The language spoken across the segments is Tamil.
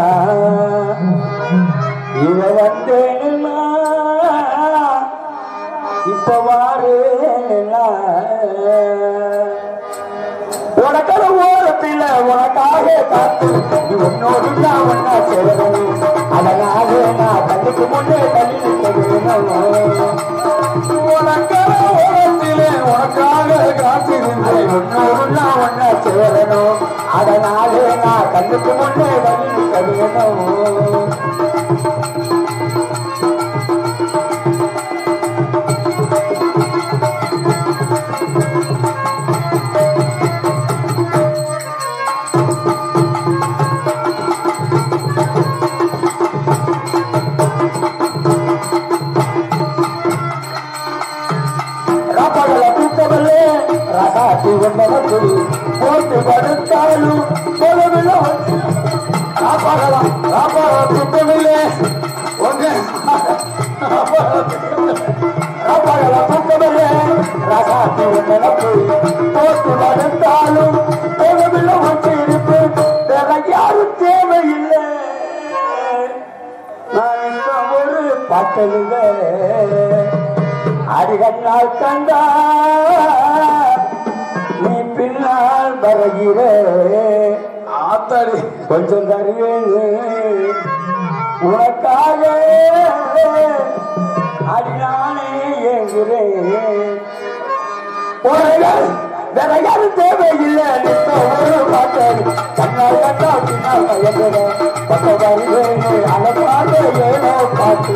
இவ வந்தேன்னா இப்ப வாரேனா உனக்கட ஓரத்தில் உனக்காக காத்து நீ உன்னோடு நான் ஒன்னா சேரணும் அதனால நான் கண்ணுக்கு முன்னே தள்ளி நிற்க வேணும் உனக்கட ஓரத்தில் உனக்காக காத்திருந்தேன் உன்னோடு நான் ஒன்னா சேரணும் அதனால நான் கண்ணுக்கு முன்னே தள்ளி நிற்க வேணும் ராப்பகல தூக்கமல்லே ரகாத்தி ஒன்றவத்து போட்டு படுத்தாலும் பொழுதுல வந்து ராப்பகல ராப்பகல தூக்கமில்லே ஒன்று ராப்பகல தூக்கமில்லே ரகாத்தி ஒன்றவத்து போட்டு படுத்தாலும் பொழுதுல வந்து இருப்பு வேற யாரும் தேவையில்லை நான் இந்த ஒரு பாட்டலுங்க அடிகண்ணால் கண்டா நீ பின்னால் வருகிற ஆத்தாடி கொஞ்சம் தருவேன்னு உனக்காக அடினானே ஏங்குறேன் உனகள் வேற யாரும் தேவையில்லை நித்த ஒரு பாட்டல் கண்ணால் கண்டா பின்னால் பயந்துறேன் கொஞ்சம் வருவேன்னு அழகாக ஏனோ பாட்டு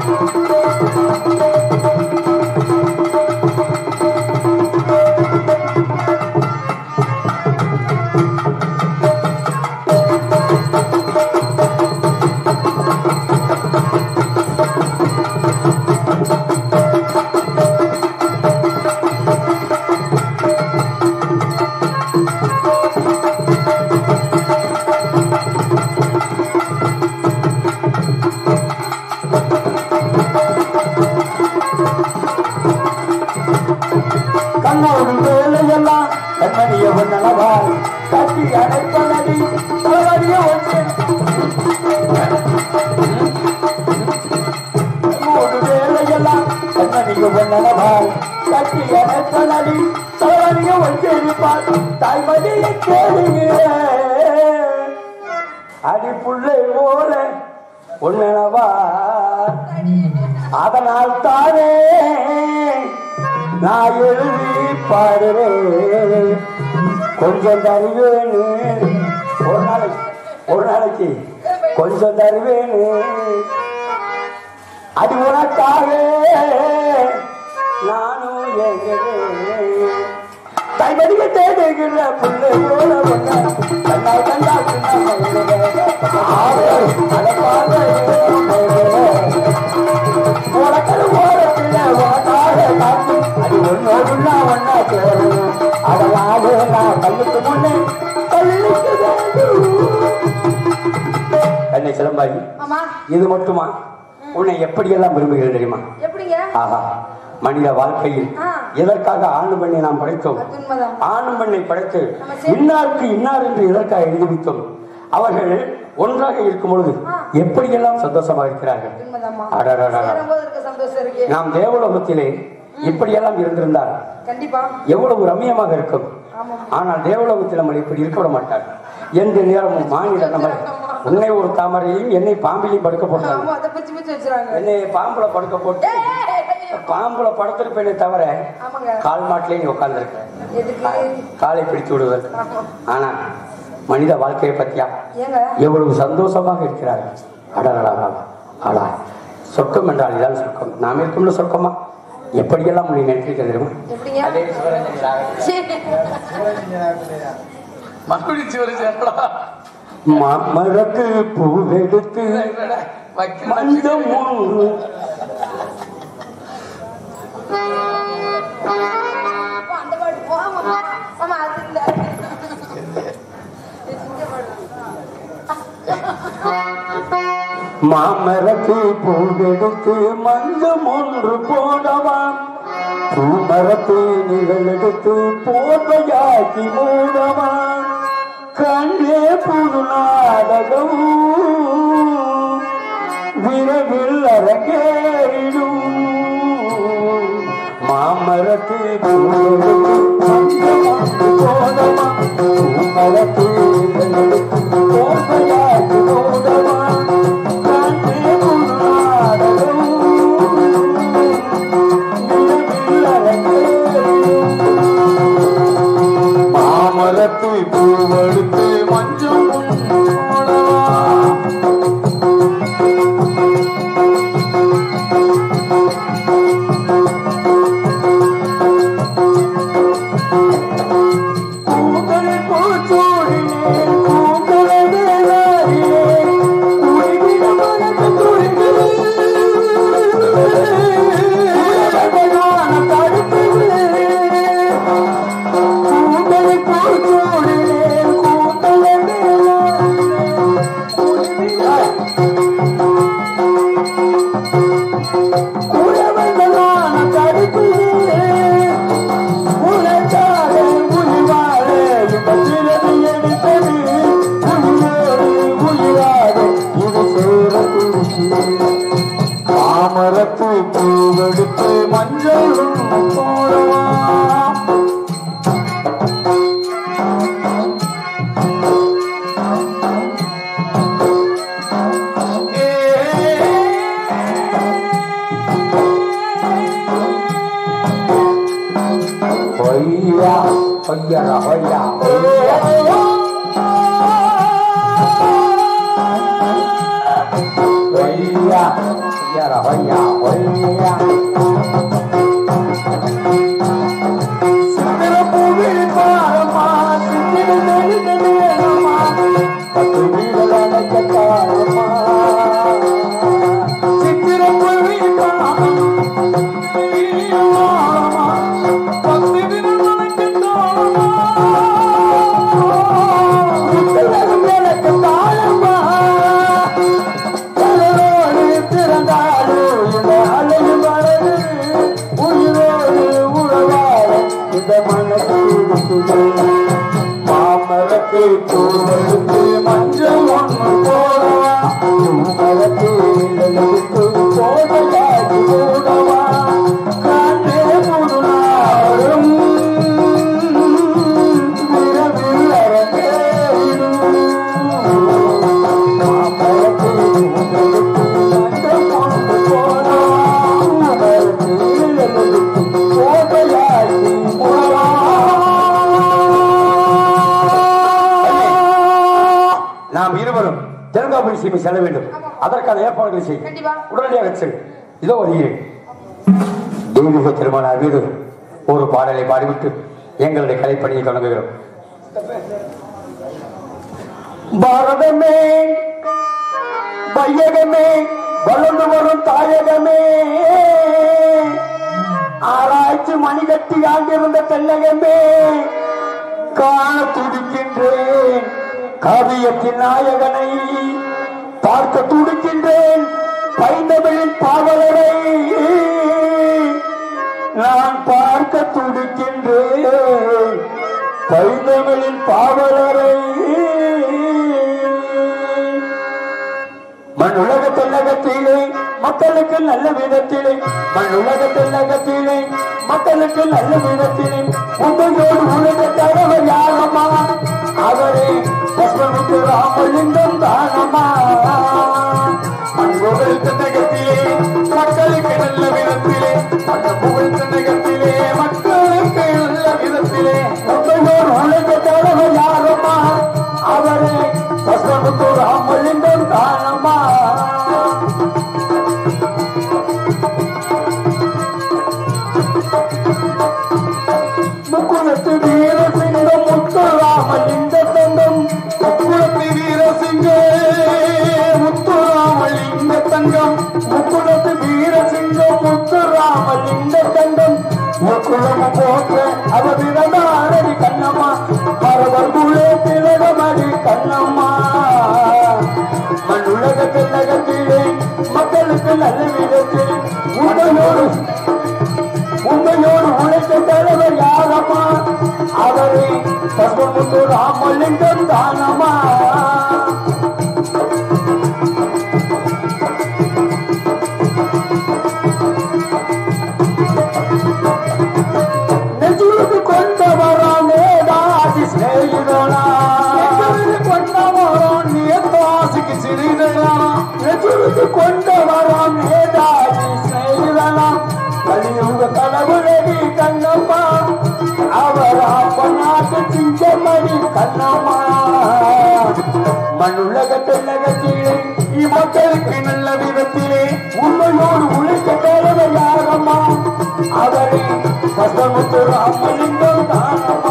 கண்ணோடு வேலையெல்லாம் கண்மணிய ஒன்னளவாய் கட்டி அடைப்பதடி தலைவலிய ஒன்று கண்ணோடு வேலையெல்லாம் கண்மணிய ஒன்னளவாய் கட்டி அடைப்பதடி தலைவலிய ஒன்று இருப்பார் தாய்மதியை கேளுகிறேன் அடி புள்ளை போல உன்னவா அதனால் தானே நான் எழுதி பாடுறேன் கொஞ்சம் தருவேன்னு ஒரு நாளைக்கு ஒரு நாளைக்கு கொஞ்சம் தருவேன்னு அது உனக்காக நானும் எங்குறேன் தைமதிக்க தேடுகிற புள்ளை போல ஒன்ன கண்ணால் கண்டா உனக்கது ஓரத்தில் உனக்காக காத்து அது ஒன்னோடு நான் ஒன்னா சேரணும் அதனால நான் கண்ணுக்கு முன்னே தள்ளிக்க வேண்டும் என்னை சிலம்பாகி ஆமா இது மட்டுமா உன்னை எப்படியெல்லாம் விரும்புகிறேன் தெரியுமா எப்படிங்க ஆஹா மனித வாழ்க்கையில் ஆ. எதற்காக ஆண் பெண்ணை நாம் படைத்தோம் அது உண்மைதான் ஆண் பெண்ணை படைத்து நம்ம சரி. இன்னாருக்கு இன்னார் என்று எதற்காக எழுதி வைத்தோம் அவர்கள் ஒன்றாக இருக்கும் பொழுது ஆ. எப்படியெல்லாம் சந்தோஷமாக இருக்கிறார்கள் உண்மைதாம்மா அடடடடா. சேரும்போது இருக்க சந்தோஷம் இருக்கு நாம் தேவலோகத்திலே இப்படியெல்லாம் இருந்திருந்தால் கண்டிப்பா எவ்வளவு ரம்மியமாக இருக்கும் ஆமா ஆனால் தேவலோகத்தில் நம்ம இப்படி இருக்க விட மாட்டார் எந்த நேரமும் மாநில நம்ம உன்னை ஒரு தாமரையும் என்னை பாம்பிலையும் படுக்க போட்டாங்க ஆமா அதை பிச்சு பிச்சு வச்சுறாங்க என்னை பாம்புல படுக்க போட்டு ஏய், ஏய், ஏய். பாம்புல படுத்திருப்பேனே தவிர ஆமாங்க கால் மாட்டிலே நீ உட்கார்ந்துருக்க எதுக்கு காலை பிடித்து விடுவதற்கு ஆமா. ஆனா மனித வாழ்க்கையை பத்தியா ஏங்க எவ்வளவு சந்தோஷமாக இருக்கிறார்கள் அடடடா ஆடா சொர்க்கம் என்றால் இதான் சொர்க்கம் நாம் இருக்கும்ல சொர்க்கமா எப்படியெல்லாம் நீ நினைச்சிருக்க தெரியுமா எப்படிங்க அதே சிவரஞ்சனி ராகவன். சீ. மறுபடியும் சிவரு சேர்ப்படா மாமரத்து பூவெடுத்து மந்தம் மூன்று அப்பா, அந்த பாட்டு போ, மாமா. மாமா, அது இல்ல. இது இந்த பாட்டு. மாமரத்து பூவெடுத்து மந்தம் ஒன்று போடவா பூமரத்து நிழலெடுத்து போர்வையாக்கி மூடவா கண்ணே புது நாடகம் விரைவில் அரங்கேறிடும் மாமரத்து போதமா பூமரத்து போதையாகி போதமா காற்றே புனாடலும் விரைவில் அரங்கேறிடும் மாமரத்து பூவெடுத்து மஞ்சள் போடவா பூக்களை பூச்சூடினே பூக்களை வேலாடினே குடிவிட மனது துடிக்குது உலகமான தடுக்குது பூக்களை பூச்சூடினே பூக்களை வேலாடினே குடிவிட குலவங்களான தடுக்குது உலகாக உயிராக இந்த பிறவி எடுத்தது உயிரோடு உயிராக இது சேர மாமரத்து பூவெடுத்து மஞ்சள் போடவா Hoya, hoya, hoya, hoya. Hoya, hoya, hoya, hoya. சித்திரப்பூவில் பாரமா, சித்திர நெடுநெடுமா, பத்து வீரல் அணைக்க தாரமா. சித்திரப்பூவில் பாரமா, மாமரத்தை பூவெடுத்து மஞ்சள் ஒன்று போடவா மரத்தை எடுத்து போதையாகி போடவா காற்றே புதுநாளும் விரைவில் அரங்கேறிடும். மாமரத்தை பூவெடுத்து மஞ்சள் ஒன்று போடவா மரத்தை எடுத்து போதையாகி போடவா நாம் இருவரும் தெலுங்காபுரி சீமை செல்ல வேண்டும் அதற்கான ஏற்பாடுகளை செய் கண்டிப்பா. உடனடியாக செல் இதோ வருகிறேன் தெய்வீக திருமண வீடு ஒரு பாடலை பாடிவிட்டு எங்களுடைய கலைப்பணியை தொடங்குகிறோம் பாரதமே வையகமே வளர்ந்து வரும் தாயகமே ஆராய்ச்சி மணிகட்டி ஆண்டிருந்த தென்னகமே காண துடிக்கின்றேன் காவியத்தின் நாயகனை பார்க்க துடிக்கின்றேன் பைந்தமிழின் பாவலரை நான் பார்க்க துடிக்கின்றேன் பைந்தமிழின் பாவலரை மண் உலக தென்னகத்திலே மக்களுக்கு நல்ல விதத்திலே மண் உலக தென்னகத்திலே மக்களுக்கு நல்ல விதத்திலே உண்மையோடு உலக தலைவர் யாரம்மா அவரே பஸ்மமுத்து ராமலிங்கம் தானம்மா மண் புகழ் தென்னகத்திலே மக்களுக்கு நல்ல விதத்திலே மண் புகழ் தென்னகத்திலே மக்களுக்கு நல்ல விதத்திலே உண்மையோடு உலக தலைவர் யாரம்மா அவரே பஸ்மமுத்து ராமலிங்கம் தானம்மா முக்குளத்து வீரசிங்கம் முத்துராமலிங்க தங்கம் முக்குளத்து வீரசிங்க முத்துராமலிங்க தங்கம் முக்குளத்து வீரசிங்கம் முத்துராமலிங்க தங்கம் முக்குளம் போற்ற அவதிரதாரடி கண்ணம்மா பரவர் குலே திலகமடி கண்ணம்மா மண்ணுலக திலகத்திலே மக்களுக்கு நல்ல விதத்தில் உண்மையோடு உண்மையோடு உழைத்த தலைவர் யாரம்மா அவரே பசுமுத்து ராமலிங்கம் தானம்மா கழுவுக்கு கொண்டு வரோம் நேதாஜி ஸ்நேகிதனாம் கலியுக கடவுளடி கண்ணம்மா அவர் அப்பநாட்டு சிங்கமணி கண்ணம்மா மண்ணுலக தென்னகத்திலே இம்மக்களுக்கு நல்ல விதத்திலே உண்மையோடு உழைக்க தேவை யாரம்மா அவரை கஷ்டமுத்து ராமலிங்கம் தானம்மா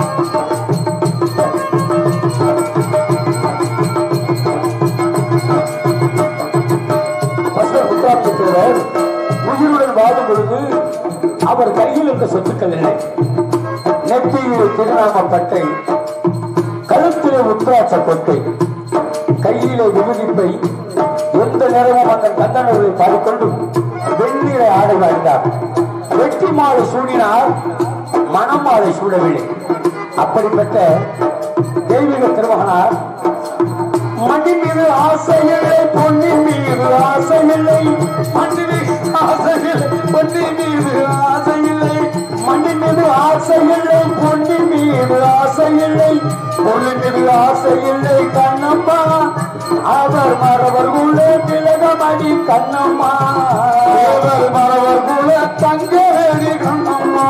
பஸ்டர் முத்தாட்சித்தவர் உயிருடன் வாழும் பொழுது அவர் கையில் இருந்த சொத்துக்கள் இல்லை நெற்றியில் திருநாம பட்டை கழுத்திலே உத்ராட்ச கொட்டை கையிலே விபதிப்பை எந்த நேரமும் அந்த கந்தனர்களை பாடிக்கொண்டு வெண்ணிற ஆடை வாழ்ந்தார் வெற்றி மாலை சூடினார் மணமாலை சூடவில்லை அப்படிப்பட்ட தெய்வீக திருமகனார் மணி மீது ஆசையில்லை பொன்னி மீது ஆசையில்லை மணி மீது ஆசையில்லை பொன்னி மீது ஆசையில்லை மணி மீது ஆசையில்லை பொன்னி மீது ஆசையில்லை பொண்ணு மீது ஆசையில்லை கண்ணம்மா அவர் மரவர் குல திலகமணி கண்ணம்மா அவர் மரவர் குல தங்கவேணி கண்ணம்மா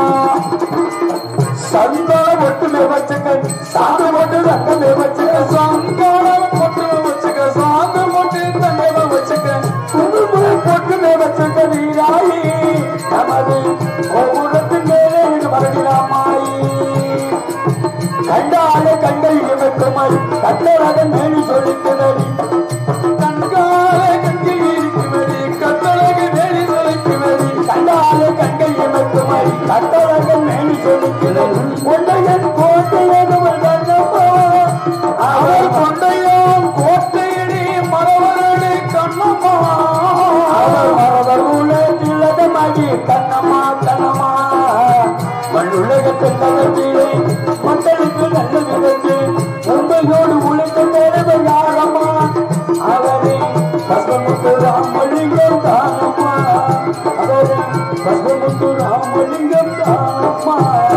சந்தானம் ஒட்டுமே வச்சுக்க சாந்து போட்டு தங்கமே வச்சுக்க சந்தானம் ஒட்டுமே வச்சுக்க சாந்து போட்டு தங்கமே வச்சுக்க குடும்ப பொட்டுமே வச்சுக்க நீராயி நமது ஒவ்வொருத்தின் மேலே மரணிலாமாயி கண்டாலே கண்கள் இமைக்குமாய் கட்டழகன் மேனி சொல்லிக்கிறடி கண்காலே கண்கள் இருக்குமடி கட்டழகு மேனி சொல்லிக்குமடி கண்டாலே கண்கள் இமைக்குமாய் கட்டழகன் மேனி சொல்லிக்கிறது கொண்டையன் கோட்டையவர் கண்ணப்பா அவர் கொண்டையான் கோட்டையடி மரவரடி கண்ணம்மா அவர் மரவர் உள்ள திலகமாகி கண்ணம்மா கண்ணம்மா மண்ணுலகத்தின் தளர்ச்சியை மக்களுக்கு நல்ல விதத்து உண்மையோடு உழைக்க தேவை யாரம்மா அவரை பசுமுத்து ராமலிங்கம் தானம்மா அவரை பசுமுத்து ராமலிங்கம் தானம்மா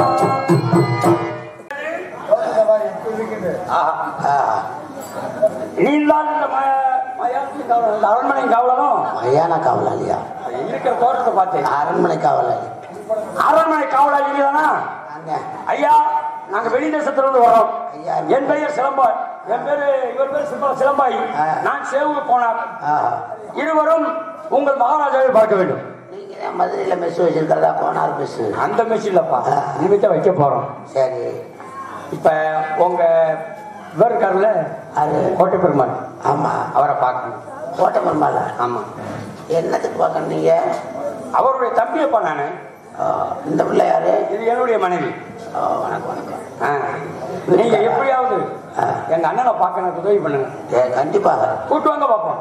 நீதான் இந்த ம- மயானத்தின் காவலன், இந்த அரண்மனை காவலனும் மயான காவலாளியா இருக்கிற தோட்டத்தை பார்த்தேன் அரண்மனை காவலாளி அரண்மனை காவலாளி நீதானா ஆங்க. ஐயா நாங்க வெளி தேசத்துல இருந்து வரோம் ஐயா. என் பெயர் சிலம்பாய் என் பேரு இவர் பேர் சிற்ப சிலம்பாய் ஆ. நான் சேவுக்கு போனார் ஆஹா. இருவரும் உங்கள் மகாராஜாவை பார்க்க வேண்டும் நீங்க தான் மதுரையில மெஸ் வச்சிருக்கிறதா போனார் மெஸ் அந்த மெஷின்லப்பா ஆ. இனிமேத்த வைக்க போறோம் சரி இப்ப உங்க இவர் இருக்காருல்ல அது கோட்டை பெருமாள் ஆமா அவரை பார்க்கணும் கோட்டை பெருமாளா ஆமா என்னத்துக்கு பார்க்கணும் நீங்க அவருடைய தம்பியப்பா நானு ஆ, இந்த பிள்ளை யாரு இது என்னுடைய மனைவி ஆ, வணக்கம் வணக்கம் ஆ. நீங்க எப்படியாவது ஆ. எங்க அண்ணனை பார்க்க எனக்கு உதவி பண்ணுங்க ஏ, கண்டிப்பாக கூட்டு வாங்க பாப்போம்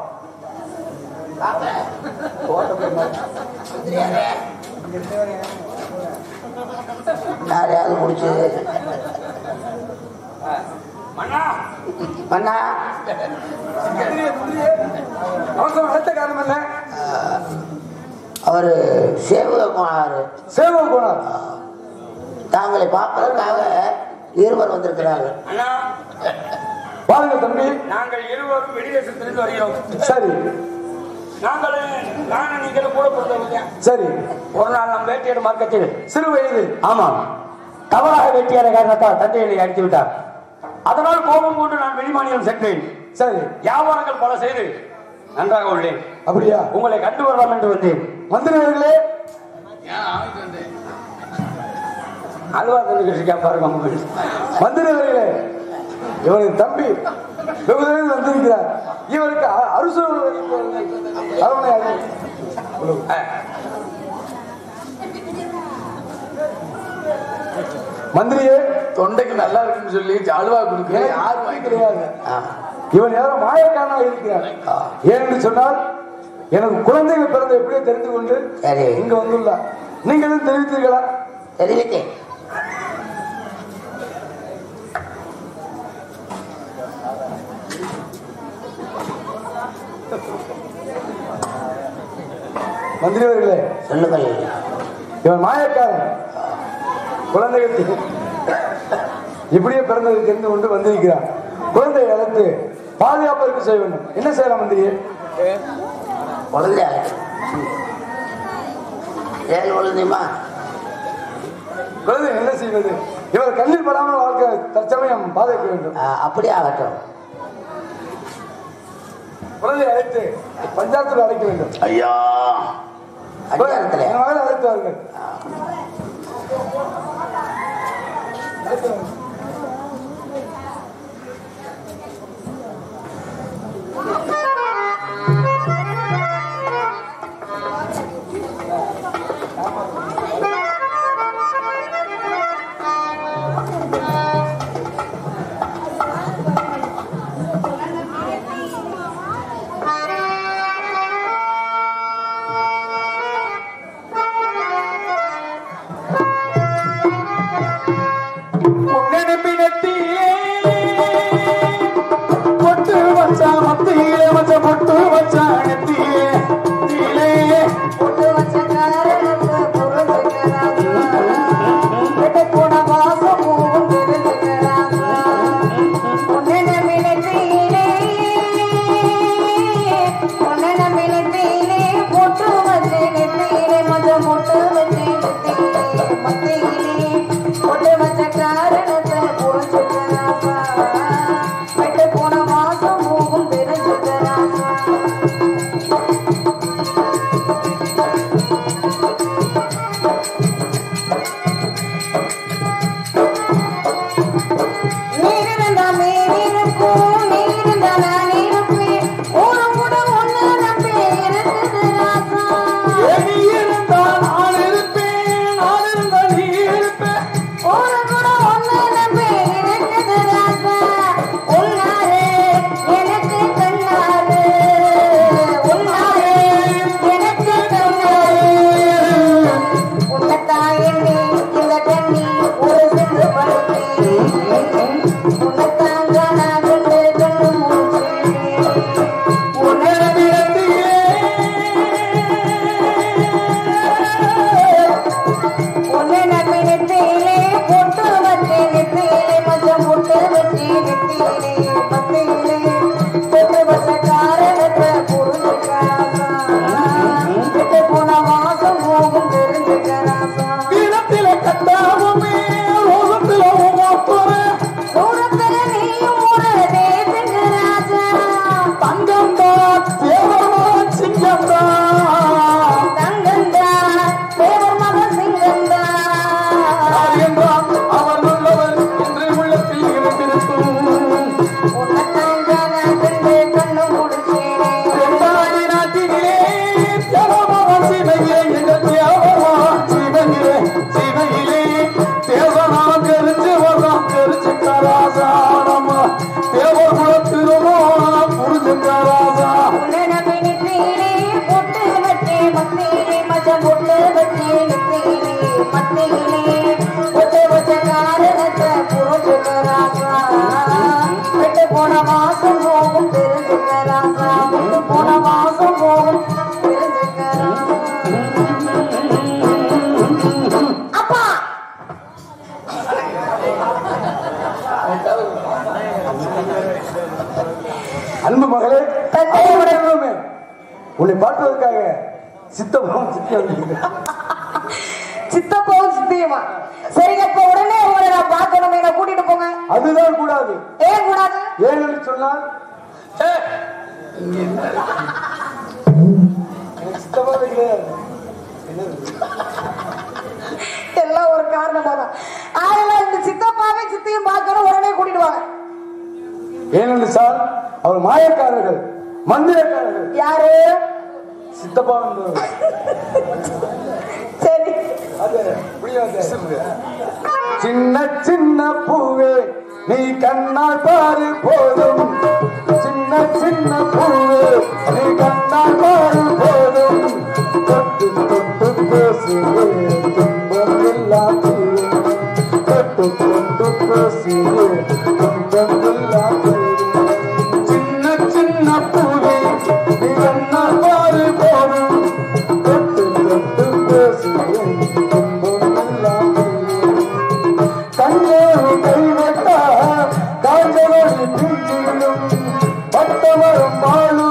யாரையாவது முடிச்சு மன்னா பண்ணா அவசரம் அடுத்த காரணம் என்ன அவரு சேவக போனாரு சேவம் போனார் தாங்களை பார்ப்பதற்காக இருவர் வந்திருக்கிறார்கள் அண்ணா பாருங்க தம்பி நாங்கள் இருவரும் வெளிதேசத்திலிருந்து வருகிறோம் சரி நாங்கள் நானும் நீங்களும் கூட பிறந்தவங்க சரி ஒரு நாள் நம் வேட்டையாடு மார்க்கத்தில் சிறு வயது ஆமாம் தவறாக வேட்டையாட காரணத்தால் தந்தையை அடித்து விட்டார் அதனால் கோபம் கொண்டு நான் வெளிமாநிலம் சென்றேன் சரி வியாபாரங்கள் பல செய்து நன்றாக உள்ளேன் அப்படியா உங்களை கண்டு வரலாம் என்று வந்தேன் மந்திரிவர்களே அல்வா தந்துக்கிட்டு பாருங்க உங்கள் மந்திரிவர்களே இவரின் தம்பி வெகு தொலைவில் வந்திருக்கிறார் இவருக்கு அ- அறுசு அரவணை அறை. மந்திரியே தொண்டைக்கு நல்லா இருக்குன்னு சொல்லி அல்வா கொடுக்க யார் யார் வாங்கி வாங்கி கிடையாது ஆ, இவன் யாரோ மாயக்காரனா இருக்கிறார் ஏனென்று சொன்னால் எனக்கு குழந்தைகள் பிறந்த எப்படியோ தெரிந்து கொண்டு சரி. இங்க வந்துள்ளார் நீங்கள் எதுவும் தெரிவித்தீர்களா தெரிவித்தேன் மந்திரிவர்களே சொல்லுங்கள் இவன் மாயக்காரன் குழந்தைகள் இப்படியே பிறந்தது தெரிந்து கொண்டு வந்திருக்கிறார் குழந்தையை வளர்த்து பாதுகாப்பதற்கு செய்ய வேண்டும் என்ன செய்யலாம் மந்திரியே குழந்தை அழைக்கணும் ஏழு குழந்தையுமா குழந்தை என்ன செய்வது இவர் கண்ணில் படாமல் வாழ்க்கை தற்சமயம் பாதைக்க வேண்டும் ஆ, அப்படியே ஆகட்டும் குழந்தை அழைத்து பஞ்சாயத்தில் அழைக்க வேண்டும் ஐயா அஞ்சாரத்துல என் மகளை அழைத்து வாருங்கள் பொன்னெடுப்பினத்திலே பொட்டு வச்சா மத்தியிலே வச்ச பொட்டு வச்சா நெத்தியிலே தீலே பொட்டு வச்ச காரணத்தை புரிஞ்சுக்கிறாங்க. விட்டு போன வாசமும் தெரிஞ்சுக்கிறாங்க. உன்னை நம்பி நெற்றியிலே, உன்னை நம்பி நெற்றியிலே, பொட்டு வச்சு நெற்றியிலே, மஞ்சள் பொட்டு வச்சு நெத்தியிலே, மத்தியிலே, பொட்டு வச்ச காரணத்தை புரிஞ்சுக்கிறாங்க. விட்டு போன வாசமும் தெரிஞ்சுக்கிறாங்க நீரிருந்தா மீனிருக்கும், நீரிருந்தா நான் இருப்பேன். ஊரும் கூட ஒண்ணு நம்பி இருக்குது ராசா. நீ இருந்தா நான் இருப்பேன் நான் இருந்தா நீ இருப்பேன் ஊரும் கூட ஒண்ணு நம்பி இருக்குது ராசா. உன்னாலே எனக்கு கண்ணாரு. உன்னாலே எனக்கு கண்ணாரு. உன்னைத்தான் எண்ணி இந்த கண்ணி ஒரு சிந்து படுத்தேன். உன்னைத்தான் காணா கண்டு கண்டு மூச்சேன். உன்னை நம்பி நெத்தியிலே பொட்டு வச்சு நெத்தியிலே மஞ்சள் பொட்டு வச்சு நெத்தியிலே மத்தியிலே பொட்டு வச்ச காரணத்தை புரிஞ்சுக்கிறாசா விட்டு போன வாசம் போகும் தெரிஞ்சுக்கிறாசா வீரத்தில கட்டாவுமே ரோகத்தில உமாத்துறேன் தூரத்துல நீயும் ஒரு தேசுகிறாசா தங்கம் தான் தேவமா சிங்கம் தான் தங்கந்தா தேவர் மக சிங்கந்தா என்றால் அவர் நல்லவர் என்று உள்ளத்தில் இருந்திருக்கும் உன்னைத்தான் காணா கண்டு கண்ணு முடிச்சேனே கொண்டாடி நாட்டினிலே தேவமா சிவையிலே எங்கள் தேவமா சிவையிலே சிவையிலே தேவனாம் தெரிஞ்சு வர்றாம் தெரிஞ்சுக்காராசானம்மா தேவர் குலத்திலுமோ புரிஞ்சுக்காராசா உன்னை நம்பி நெத்தியிலே பொட்டு வச்சே மத்தியிலே மச்சம் பொட்டு வச்சே நெத்தியிலே மத்தியிலே பொட்டு வச்ச காரணத்தை புரிஞ்சுக்கிறாசா விட்டு போன வாசம் போகும் தெரிஞ்சுக்கிறாசா விட்டு போன வாசம் போகும் தெரிஞ்சுக்கிறாசா அப்பா அன்பு மகளே தந்தை அவர்களுமே உன்னை பார்ப்பதற்காக சித்தமும் சித்தி சித்தப்பாவும் சித்தியுமா சரிங்க இப்ப உடனே உங்களை நான் பார்க்கணும் என்ன கூட்டிட்டு போங்க அதுதான் கூடாது ஏன் கூடாது ஏன் என்று சொன்னால் எனக்கு சித்தமாவே கிடையாது எல்லாம் ஒரு காரணமா தான் ஆகல இந்த சித்தப்பாவை சித்தியும் பார்க்கணும் உடனே கூட்டிட்டு வாங்க ஏனென்று சார் அவர் மாயக்காரர்கள் மந்திரக்காரர்கள் யாரு சித்தப்பா என்பவர். சரி அது புரியாது. சின்ன சின்ன பூவே நீ கண்ணால் பாரு போதும் சின்ன சின்ன பூவே நீ கண்ணால் பாரு போதும் தொட்டு தொட்டு பேசுவே துன்பம் எல்லாம் தீரும். தொட்டு தொட்டு பேசுவே துன்பம் எல்லாம் தீரும். சின்ன சின்ன பூவே நீ கண்ணால் பாரு போதும் தொட்டு தொட்டு பேசுவே துன்பம் எல்லாம் தீரும். கண்ணோடு கைவிட்டா காஞ்சலோடு பிஞ்சிடும் பட்டவரும் வாழும்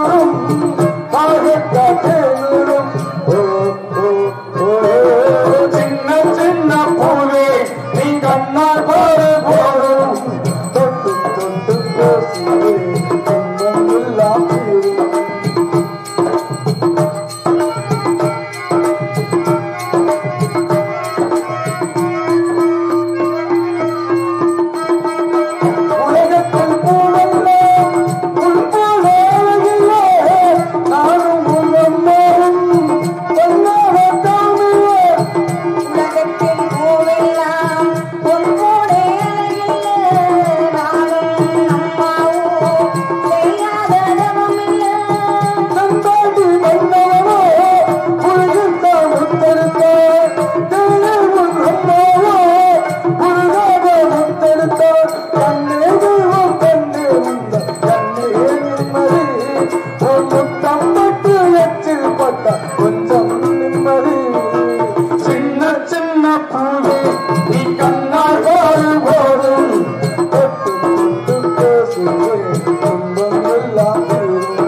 தம்பட்டு எச்சில் பட்ட கொஞ்சம் நிம்மதி சின்ன சின்ன பூவே நீ கண்ணால் பாரு போதும் தொட்டு தொட்டு பேசுவே துன்பம் எல்லாம் தீரும்.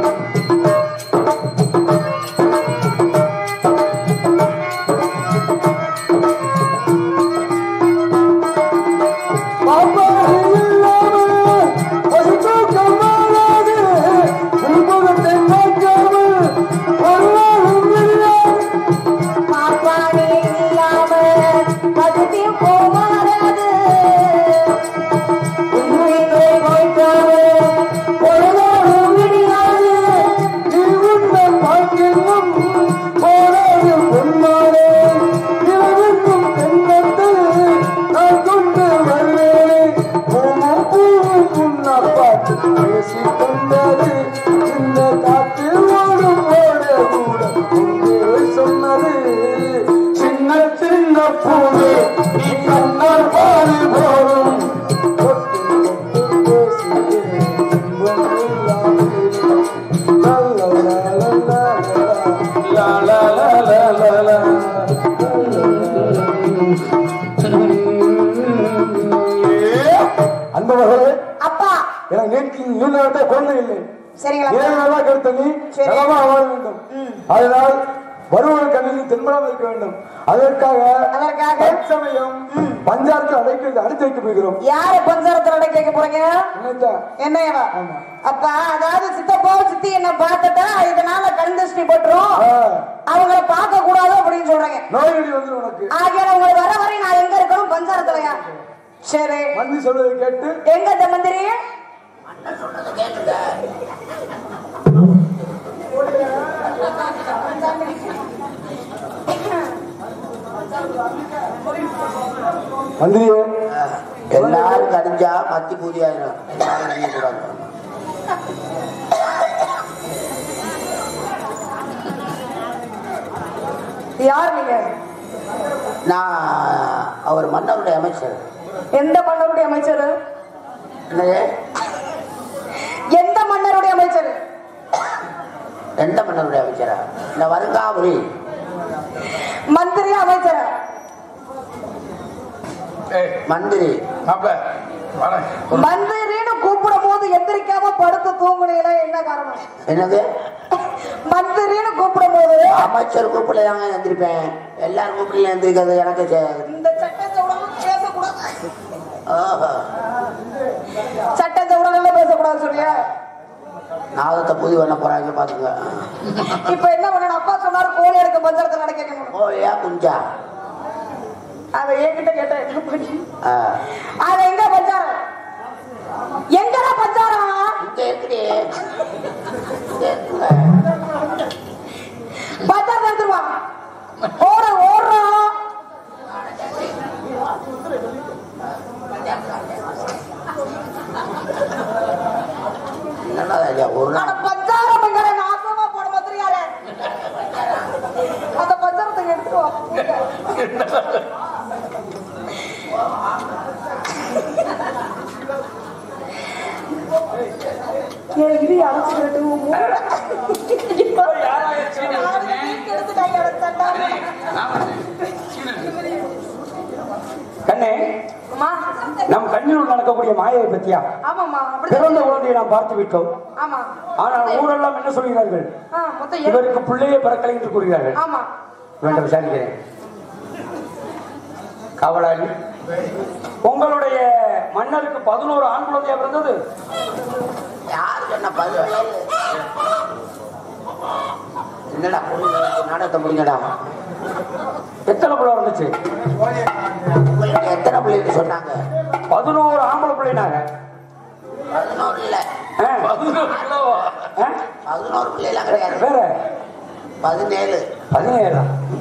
பாப்பானே இல்லாம பகுதி போகாது உண்மையை வைக்காம பொழுதோடு விடியாது பேசிக்கொண்டது இந்த காற்று ஓடும் ஓட கூட உங்கே சொன்னது சின்ன சின்ன பூவே நீ கண்ணால் பாரு போதும் தொட்டு தொட்டு பேசுகிறேன் இன்பம் இல்லாமல் லா லா லா லா லா லா லா லா லா லா அன்பவர்களே அப்பா எனக்கு நீட்கி நீண்ட நேரத்தை குழந்தை இல்லை சரிங்களா ஏழு நாளா கெடுத்த நீ சரி. நலமா வாழ வேண்டும் அதனால் வருவன் கண்ணில் தென்படாமல் இருக்க வேண்டும் அதற்காக அதற்காக? தற்சமயம் பஞ்சாயத்து அடைக்கிறது அடித்து வைக்க போகிறோம் யாரு பஞ்சாரத்தோட கேட்க போறீங்க என்னத்தா? என்னையவா ஆமா. அப்பா அதாவது சித்தப்பாவும் சித்தி என்ன பார்த்துட்டா இதனால கண் திருஷ்டி போட்டுரும் ஆ, அவங்கள பார்க்க கூடாது அப்படின்னு சொல்றாங்க நோய் நொடி வந்துடும் உனக்கு ஆகிய உங்களை வர வரை நான் எங்க இருக்கணும் பஞ்சாரத்துலயா சரி மந்தி சொல்வதை கேட்டு எங்க இந்த மந்திரி மந்திரியே எல்லாரும் கடிஞ்சா மத்தி பூதி ஆயிரும் எல்லாரும் நினைக்கக்கூடாது யார் நீங்க நான் அவர் மன்னருடைய அமைச்சர் எந்த மன்னருடைய அமைச்சர் என்னது எந்த மன்னருடைய அமைச்சர் எந்த மன்னருடைய அமைச்சரா இந்த வருங்காபுரி மந்திரி அமைச்சர் ஏய், மந்திரி மாப்ள, வாடா. மந்திரின்னு கூப்பிடும் போது எந்திரிக்காம படுத்து தூங்குனீங்களா என்ன காரணம் என்னது மந்திரின்னு கூப்பிடும் போது அமைச்சர் கூப்பிடல தாங்க எந்திரிப்பேன் எல்லாரும் கூப்பிடல எந்திரிக்கிறது எனக்கு சே- இந்த சட்டத்தை உடனே பேசக்கூடாது ஆஹா. சட்டத்தை உடனே பேசக்கூடாது சொல்லியா நாதத்தை புதி பண்ண போறாங்க பாத்துங்க இப்ப என்ன பண்ணணும் அப்பா சொன்னாரு கோழி எடுக்க பஞ்சாயத்து நடக்கணும் கோழியா குஞ்சா அதை என்கிட்ட கேட்டா என்ன பண்ணி ஆ. அது எங்க பஞ்சாரம் எங்கடா பஞ்சாரம் இங்க இருக்குடி இங்க இருக்குங்க பஞ்சாரம் எடுத்துருவான் ஓட ஓடுறோம் என்னடா ஐயா ஒரு ஆனா நாள் பஞ்சாரம் எங்கட நாசமா போட மாத்திரியாரு அந்த பஞ்சாரத்தை எடுத்துட்டு வா என் இது அடைச்சுக்கிட்டு எடுத்துட்டாங்க எடுத்துட்டாங்க கண்ணே அம்மா நம் கண்ணில் நடக்கக்கூடிய மாயை பத்தியா ஆமாம்மா அப்படி பிறந்த குழந்தையை நாம் பார்த்து விட்டோம் ஆமா ஆனால் ஊரெல்லாம் என்ன சொல்கிறார்கள் ஆ, மொத்தம் ஏழு- இவருக்கு பிள்ளையே பிறக்கலை என்று கூறுகிறார்கள் ஆமா வேண்டும் விசாரிக்கிறேன் காவலாளி உங்களுடைய மன்னருக்கு பதினோரு ஆண் குழந்தையா பிறந்தது யார் சொன்ன பதில் என்னடா பொண்ணு நாடகத்தை முடிஞ்சடா எத்தனை பிள்ளை இருந்துச்சு உங்களுக்கு எத்தனை பிள்ளைன்னு சொன்னாங்க பதினோரு ஆம்பளை பிள்ளைனாங்க பதினோரு இல்ல ஆ, பதினோரு கிலோவா? ஆ, பதினோரு பிள்ளைலாம் கிடையாது வேற பதினேழு பதினேழா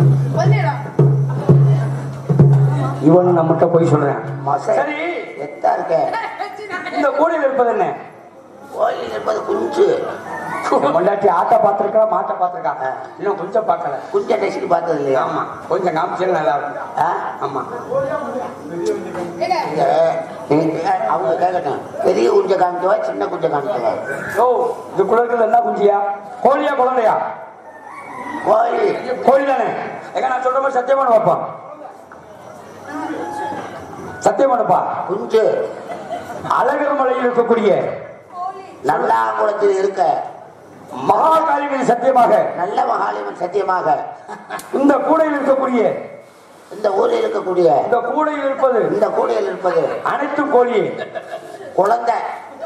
இவன் நம்மகிட்ட போய் சொல்றேன் மசை சரி எத்தா இருக்க இந்த கோழியில் இருப்பது என்ன கோயில் இருப்பது குஞ்சு என் பொண்டாட்டி ஆட்டை பார்த்திருக்கா மாட்டை பார்த்திருக்கா இன்னும் கொஞ்சம் பார்க்கல குஞ்ச டெஸ்ட் பார்த்தது இல்லையா ஆமா கொஞ்சம் காமிச்சா நல்லா இருக்கும் ஆ? ஆமா இங்க அவங்க கேட்கட்டும் பெரிய குஞ்சை காமிக்கவா சின்ன குஞ்சை காமிக்கவா ஓ இதுக்குள்ள இருக்கிறது என்ன குஞ்சியா கோழியா குழந்தையா கோழி கோழி தானே எங்க நான் சொல்ற மாதிரி சத்தியமான வைப்பா சத்தியமானப்பா குஞ்சு அழகர் மலையில் இருக்கக்கூடிய நல்லா குளத்தில் இருக்க மகாகாளிகளின் சத்தியமாக நல்ல மகாலிமன் சத்தியமாக இந்த கூடையில் இருக்கக்கூடிய இந்த ஊரில் இருக்கக்கூடிய இந்த கூடையில் இருப்பது இந்த கூடையில் இருப்பது அனைத்தும் கோழியே குழந்தை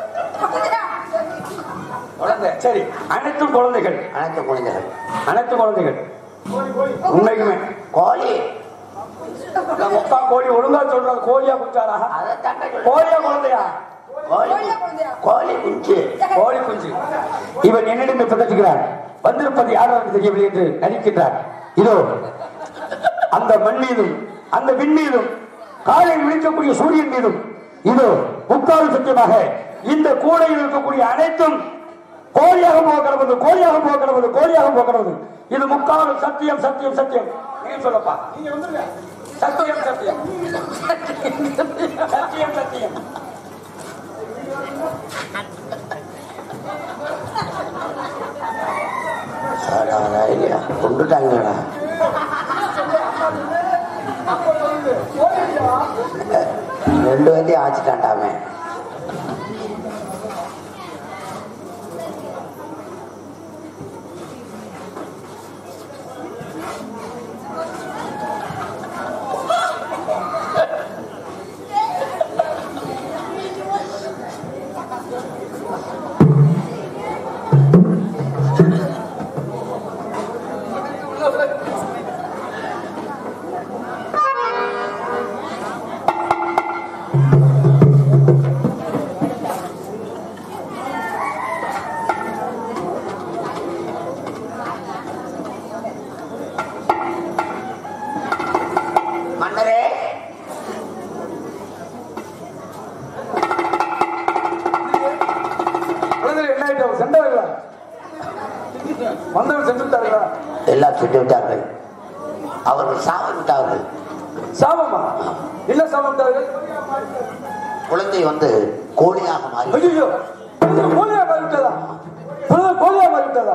குழந்தை சரி அனைத்தும் குழந்தைகள் அனைத்து குழந்தைகள் அனைத்து குழந்தைகள் உண்மைக்குமே கோழி இந்த முக்கா கோழி ஒழுங்கா சொல்றாங்க கோழியா குஞ்சாரா அதை தாண்ட சொல்லு. கோழியா குழந்தையா கோழி கோழி குஞ்சு கோழி குஞ்சு இவன் என்னிடம் பிதற்றுகிறான் வந்திருப்பது யார் என்று தெரியவில்லை என்று நடிக்கின்றார் இதோ அந்த மண் மீதும் அந்த விண் மீதும் காலையில் விழிக்கக்கூடிய சூரியன் மீதும் இதோ முக்கால் சத்தியமாக இந்த கூடையில் இருக்கக்கூடிய அனைத்தும் கோழியாக போக கிடப்பது கோழியாக போக கிடப்பது கோழியாக போக கிடப்பது இது முக்கால் சத்தியம் சத்தியம் சத்தியம் நீங்க சொல்லப்பா சத்தியம் சத்தியம் சத்தியம் சத்தியம் சாடாதா இல்லையா கொண்டுட்டாங்கடா ரெண்டு பேர்த்தையும் ஆச்சுட்டாண்டாமே மன்னரே குழந்தைகள் என்ன ஆயிட்டோம் சென்றவர்களா வந்தவர் சென்று விட்டார்களா எல்லாம் சுட்டு விட்டார்கள் அவர்கள் சாவ விட்டார்கள் சாபமா இல்ல சாபத்தார்கள் குழந்தை வந்து கோழியாக மாறி ஐயோ குழந்தை கோழியா மாறிவிட்டதா குழந்தை கோழியா மாறிவிட்டதா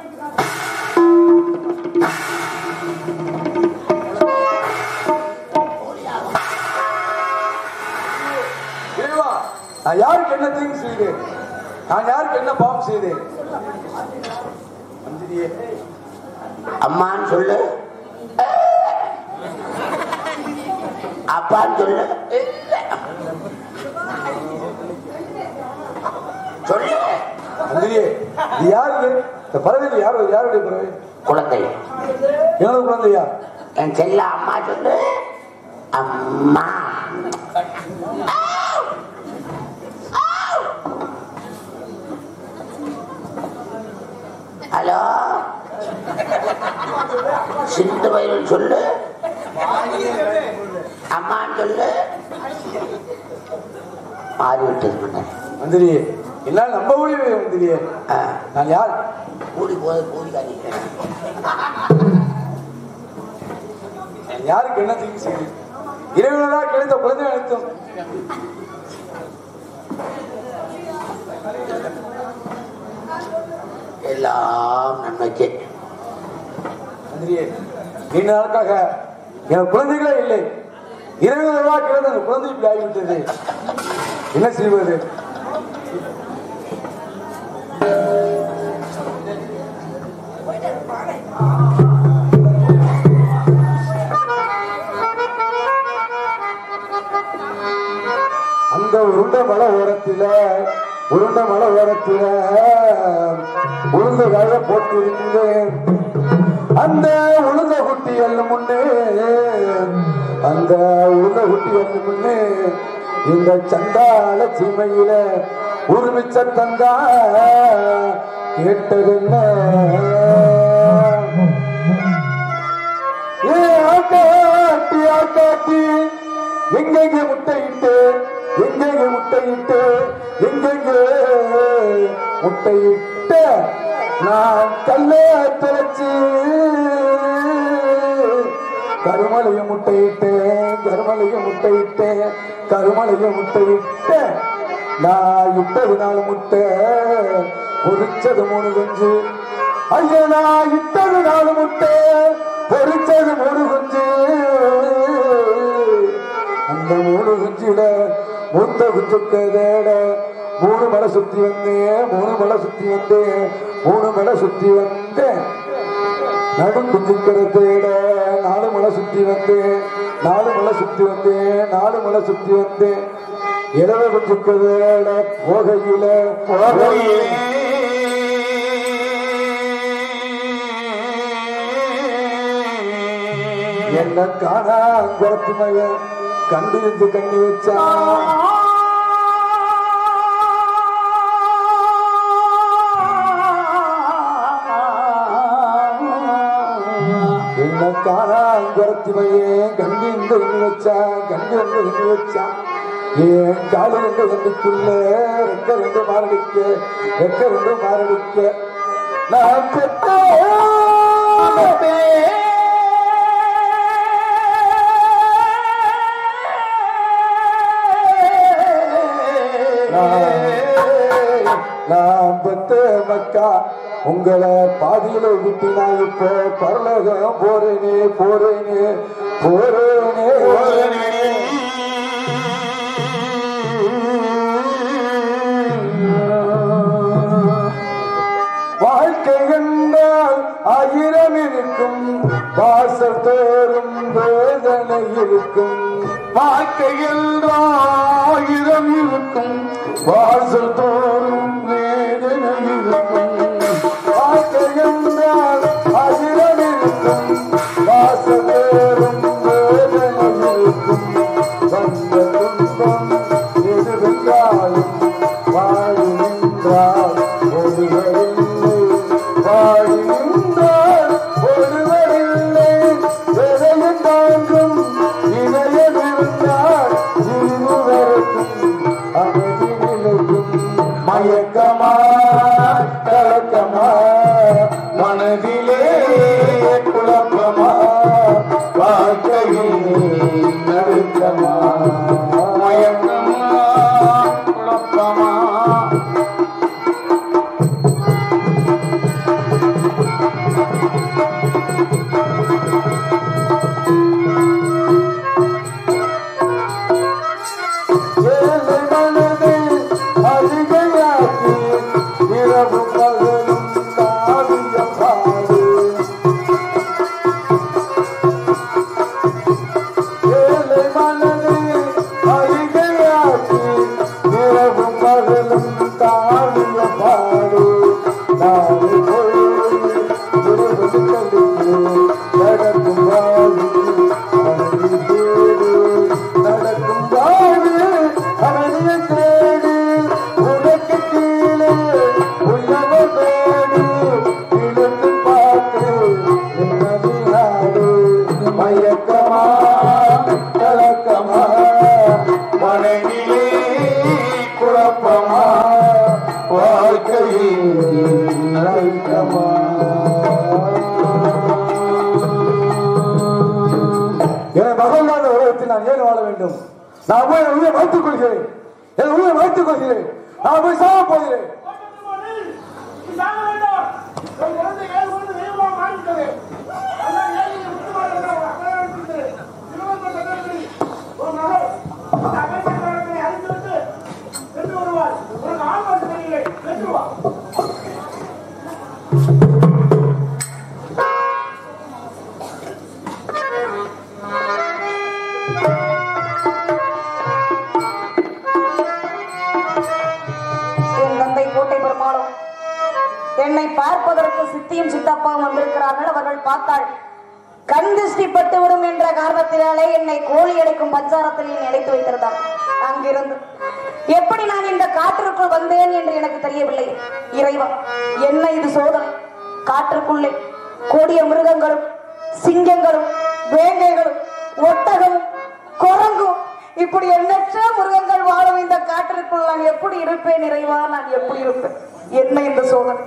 இறைவா, நான் யாருக்கு என்ன தீங்கு செய்தேன் நான் யாருக்கு என்ன பாவம் செய்தேன் மந்திரியே அம்மான்னு சொல்லு அப்பான்னு சொல்லு சொல்லு மந்திரியே இது யாரு இந்த பறவையில் யாரு யாருடைய பறவை குழந்தை எனது குழந்தையா என் செல்ல அம்மா சொல்லு அம்மா ஹலோ சிந்து வயல் சொல்லு அம்மான்னு சொல்லு மாறிவிட்டது மன்னர் மந்திரியே என்னால் நம்ப முடியவில்லை மந்திரியே ஆ, நான் யார் கூடி போது கூடி நான் யாருக்கு என்ன தீங்கு செய்தேன் இறைவனராக கிடைத்த குழந்தை அனைத்தும் எல்லாம் நன்மைக்கு மந்திரியே நீண்ட நாளுக்காக எனக்கு குழந்தைகளே இல்லை இறைவனராக கிடைத்த அந்த குழந்தை இப்படி ஆகிவிட்டது என்ன செய்வது அந்த உருண்ட மலை ஓரத்தில உருண்ட மலை ஓரத்தில உளுந்த காய போட்டு இருந்தேன் அந்த உளுந்த குட்டி எல்ல முன்னே அந்த உளுந்த குட்டி எல்ல முன்னே இந்த சண்டால சீமையில உரிமிச்ச தந்தா கேட்டது என்ன ஏ ஆட்டாட்டி ஆட்டாட்டி எங்கெங்க முட்டையிட்டு எங்கெங்க முட்டையிட்டு எங்கெங்க முட்டையிட்ட நான் கல்ல தொலைச்சு கருமலைய முட்டையிட்டேன் கருமலைய முட்டையிட்டேன் கருமலைய முட்டையிட்டேன் நான் இட்டது நாலு முட்டை பொரிச்சது மூணு குஞ்சு ஐயா நான் இட்டது நாலு முட்டை பொரிச்சது மூணு குஞ்சு அந்த மூணு குஞ்சில மூத்த குஞ்சுக்கு தேட மூணு மலை சுத்தி வந்தேன் மூணு மலை சுத்தி வந்தேன் மூணு மலை சுத்தி வந்தேன் நடும் குஞ்சுக்கிற தேட நாலு மலை சுத்தி வந்தேன் நாலு மலை சுத்தி வந்தேன் நாலு மலை சுத்தி வந்தேன் இளவ குஞ்சுக்கு தேட போகையில போகையிலே என்ன காணா குரத்து மையன் கண்டிருந்து கண்ணி வச்சான் என்ன காணா குரத்து மையன் கண்டிருந்து கண்ணி வச்சான் கண்டிருந்து கண்ணி வச்சான் ஏன் காலு ரெண்டு கண்டிக்குள்ள ரெக்க ரெண்டு மாரடிக்க ரெக்க ரெண்டு மாரடிக்க நான் நான் பெத்த மக்கா உங்களை பாதியில விட்டு நான் இப்போ பரலோகம் போறேனே போறேனே போறேனே வாழ்க்கை என்றால் ஆயிரம் இருக்கும் வாசல் தோறும் வேதனை இருக்கும் வாழ்க்கை என்றால் ஆயிரம் இருக்கும் வாசல் தோறும் வேதனை இருக்கும் வாழ்க்கை என்றால் ஆயிரம் இருக்கும் வாசல் தோறும் வேதனை இருக்கும் வந்த துன்பம் எதுவென்றாலும் வாழி நின்றால் ஒருவரில்லை வாழி நின்றால் ஒருவரில்லை எதையும் தாங்கும் இதயம் இருந்தால் இருவருக்கும் அமைதி நிலைக்கும் மயக்கமா கலக்கமா மனதிலே குழப்பமா வாழ்க்கையில் நடுக்கமா மயக்கமா குழப்பமா ஏழை மனதை அதிகையாக்கி இரவும் பகலும் காவிய பாடு ஏழை மனதை அதிகையாக்கி இரவும் பகலும் காவிய பாடு நாளை பொழுது இருபது கழித்து நடக்கும் வாழ்வு அவனை தேடு நடக்கும் வாழ்வு அவனை தேடு உனக்கு கீழே உள்ளவர் தேடு இழுத்து பார்த்து நிம்மதி நாடு மயக்கமா கலக்கமா மனைவிலே குழப்பமா வாழ்க்கையில் நல்கமா என மகளான உலகத்தில் நான் ஏன் வாழ வேண்டும் நான் போய் என் உயிரை வைத்துக் கொள்கிறேன் என் உயிரை வைத்துக் கொள்கிறேன் நான் போய் சாக போகிறேன் என் தந்தை கோட்டை பெருமாளும் என்னை பார்ப்பதற்கு சித்தியும் சித்தப்பாவும் வந்திருக்கிறார்கள் அவர்கள் பார்த்தாள் கண் திருஷ்டி பட்டு விடும் என்ற காரணத்தினாலே என்னை கோழி அடைக்கும் பஞ்சாரத்தில் என்னை அடைத்து வைத்திருந்தார் அங்கிருந்து எப்படி நான் இந்த காட்டிற்குள் வந்தேன் என்று எனக்கு தெரியவில்லை இறைவா என்ன இது சோதனை காற்றுக்குள்ளே கொடிய மிருகங்களும் சிங்கங்களும் வேங்கைகளும் ஒட்டகமும் குரங்கும் இப்படி எண்ணற்ற மிருகங்கள் வாழும் இந்த காட்டிற்குள் நான் எப்படி இருப்பேன் இறைவா நான் எப்படி இருப்பேன் என்ன இந்த சோதனை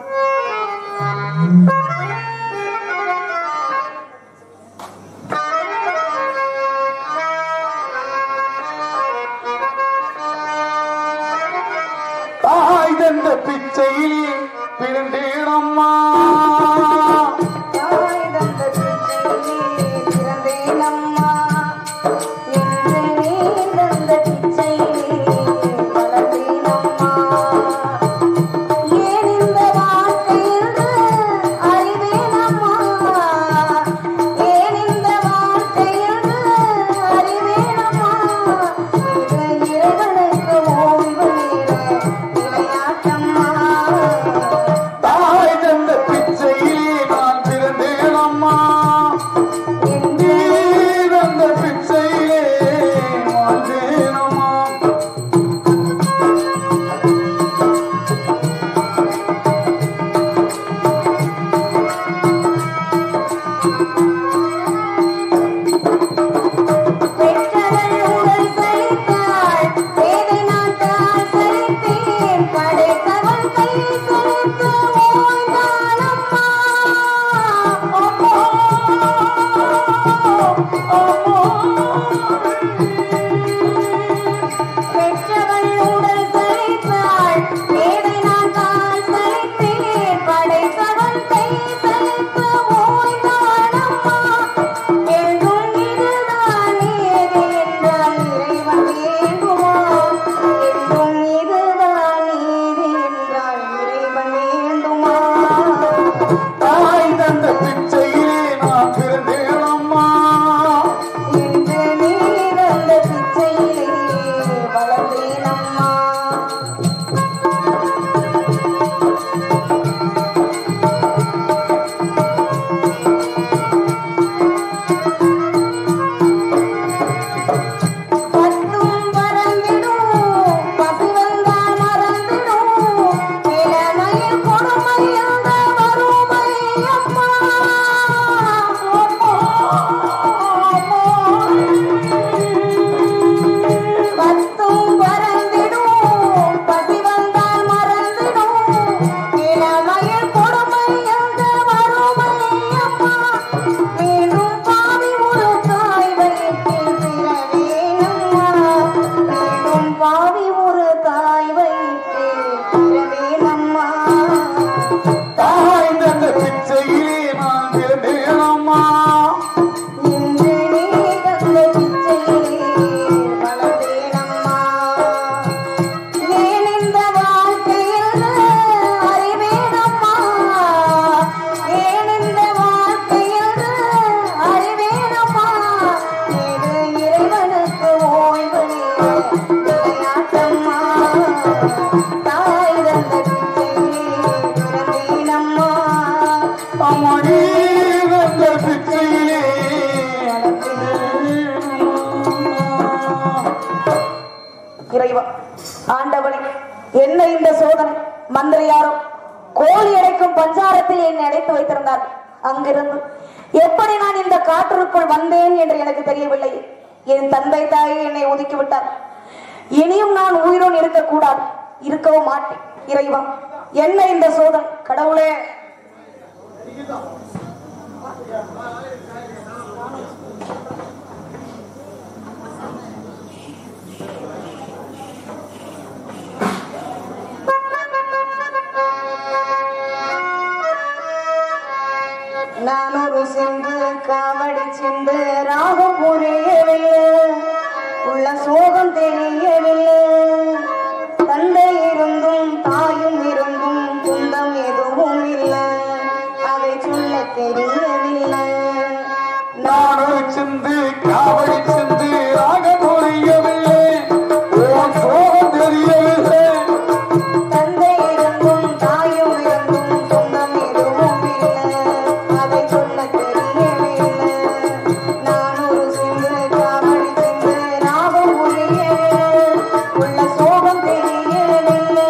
மணி வந்த பிச்சையிலே இறைவா ஆண்டவனே என்ன இந்த சோதனை மந்திரியாரோ கோழி அடைக்கும் பஞ்சாரத்தில் என்னை அடைத்து வைத்திருந்தார் அங்கிருந்து எப்படி நான் இந்த காற்றிற்குள் வந்தேன் என்று எனக்கு தெரியவில்லை என் தந்தை தாயை என்னை ஒதுக்கி விட்டார் இனியும் நான் உயிரோடு இருக்கக்கூடாது இருக்கவும் மாட்டேன் இறைவா என்ன இந்த சோதனை கடவுளே நான் ஒரு சிந்து காவடி சிந்து ராகம் புரியவில்லை உள்ள சோகம் தெரியவில்லை தந்தை இருந்தும் தாயும் இருந்தும் துன்பம் எதுவும் இல்லை அதை சொல்ல தெரியவில்லை நான் நானும் சிந்து காவடி சிந்து ராக புரியவில்லை உன் சோகம் தெரியவில்லை தந்தை இருந்தும் தாயும் இருந்தும் சொந்தம் எதுவும் இல்லை அதை சொல்ல தெரியவில்லை நான் ஒரு சிந்து காவடி சிந்து ராகம் புரியவில்லை உள்ள சோகம் தெரியவில்லை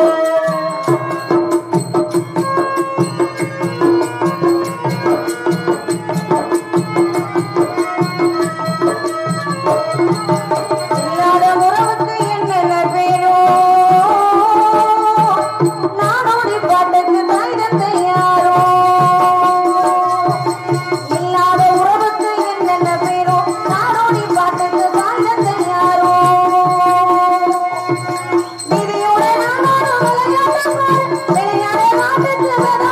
இல்லாத உறவுக்கு என்னென்ன பேரோ நாடோடி பாட்டுக்கு தைரத்தை யாரோ இல்லாத உறவுக்கு என்னென்ன பேரோ நாடோடி பாட்டுக்கு தைரத்தை யாரோ விதியோட நாடோடு விளையாட விளையாட நாட்டுக்கு வித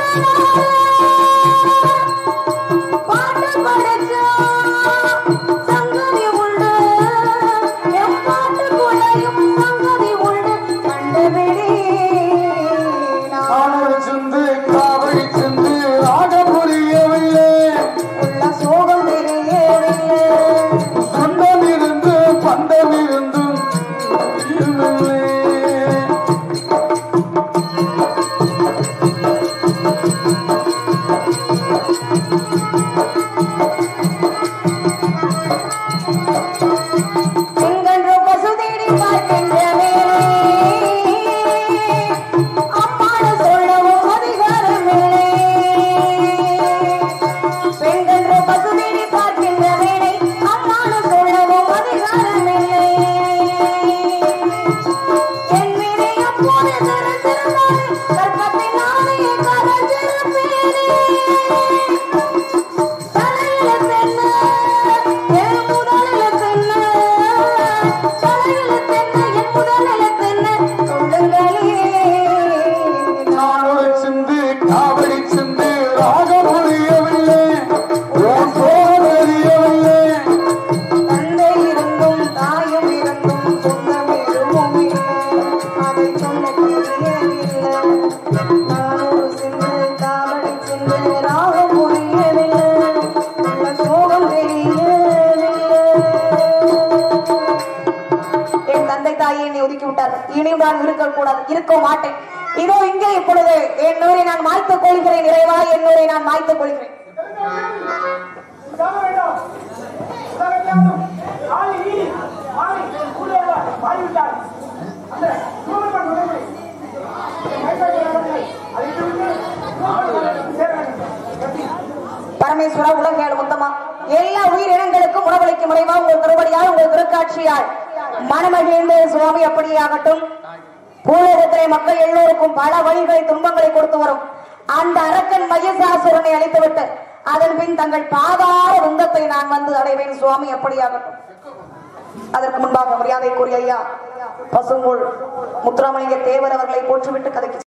பாட்டு படிச்சா சங்கதி உண்டு என் பாட்டுக்குள்ளேயும் சங்கதி உண்டு கண்டுபிடி நான் நானும் சிந்து காவடி சிந்து ராக புரியவில்லை உள்ள சோகம் தெரியவில்லை சொந்தம் இருந்து பந்தம் இருந்தும் இல்லை. எங்கென்றோ பசு தேடி பார்க்கின்ற வேலை அம்மாடு சொல்லவும் அதிகாரமில்லை பெண்கென்றோ பசு தேடி பார்க்கின்ற வேலை அம்மாடு சொல்லவும் அதிகாரமில்லை என் வீடை அப்போது திறந்திருந்தாலே கற்பத்தின் நாளையே கரைஞ்சிருப்பேனே தலையில தென்ன என் முதலில தென்ன தலையில தென்ன என் முதலில தென்ன சொல்லுங்களே நானும் சிந்து காவடி சிந்து ராக புரியவில்லை உன் சோகம் தெரியவில்லை தந்தை இருந்தும் தாயும் இருந்தும் சொந்தம் எதுவும் இல்லை அதை சொல்ல தெரியவில்லை நான் ஒரு சிந்து காவடி சிந்து ராகம் புரியவில்லை உள்ள சோகம் தெரியவில்லை என் தந்தை தாயை என்னை ஒதுக்கி விட்டார் இனியும் நான் இருக்கக்கூடாது இருக்க மாட்டேன் இதோ இங்கே இப்பொழுது என் நூரை நான் மாய்த்துக் கொள்கிறேன் இறைவா என் நூரை நான் மாய்த்துக் கொள்கிறேன் பரமேஸ்வரா உலகேடு முத்தமா எல்லா உயிரினங்களுக்கும் உணவளிக்கும் முறைவா உங்கள் திருவடியால் உங்கள் திருக்காட்சியால் மனமகிழ்ந்த சுவாமி அப்படியாகட்டும் பூலோகத்திலே மக்கள் எல்லோருக்கும் பல வழிகளை துன்பங்களை கொடுத்து வரும் அந்த அரக்கன் மயசாசுரனை அழித்துவிட்டு அதன் பின் தங்கள் பாதார உந்தத்தை நான் வந்து அடைவேன் சுவாமி அப்படியாகட்டும் அதற்கு முன்பாக மரியாதைக்குரிய ஐயா பசுங்குள் முத்துராமலிங்க தேவர் அவர்களை போற்றுவிட்டு கதைக்கு